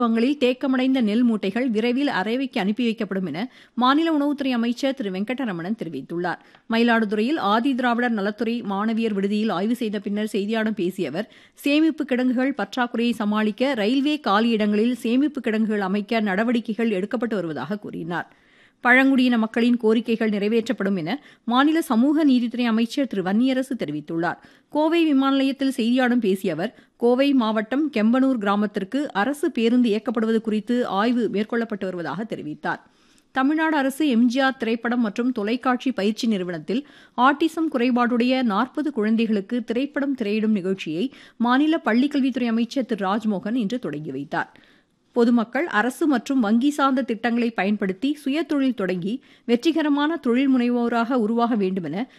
வங்களில் தேக்கமடைந்த நெல் மூட்டைகள் விரைவில் அரைவைக்கு அனுப்பி வைக்கப்படும் என மாநில உணவுத்துறை அமைச்சர் திரு வெங்கட்டரமணன் தெரிவித்துள்ளார் மயிலாடுதுறையில் ஆதிதிராவிடர் நலத்துறை மாணவியர் விடுதியில் ஆய்வு செய்த பின்னர் செய்தியாளர்களிடம் பேசிய அவர் சேமிப்பு கிடங்குகள் பற்றாக்குறையை சமாளிக்க ரயில்வே காலியிடங்களில் சேமிப்பு கிடங்குகள் அமைக்க நடவடிக்கைகள் எடுக்கப்பட்டு வருவதாக கூறினார் பழங்குடியின மக்களின் கோரிக்கைகள் நிறைவேற்றப்படும் என மாநில சமூக நீதித்துறை அமைச்சர் திரு வன்னியரசு தெரிவித்துள்ளார் கோவை விமான நிலையத்தில் செய்தியாளர்களிடம் பேசிய அவர் கோவை மாவட்டம் கெம்பனூர் கிராமத்திற்கு அரசு பேருந்து இயக்கப்படுவது குறித்து ஆய்வு மேற்கொள்ளப்பட்டு வருவதாக தெரிவித்தார் தமிழ்நாடு அரசு எம்ஜிஆர் திரைப்படம் மற்றும் தொலைக்காட்சி பயிற்சி நிறுவனத்தில் ஆட்டிசம் குறைபாடுடைய நாற்பது குழந்தைகளுக்கு திரைப்படம் திரையிடும் நிகழ்ச்சியை மாநில பள்ளிக்கல்வித்துறை அமைச்சர் திரு ராஜ்மோகன் இன்று தொடங்கி வைத்தார் பொதுமக்கள் அரசு மற்றும் வங்கி சார்ந்த திட்டங்களை பயன்படுத்தி சுயதொழில் தொடங்கி வெற்றிகரமான தொழில் முனைவோராக உருவாக வேண்டுமென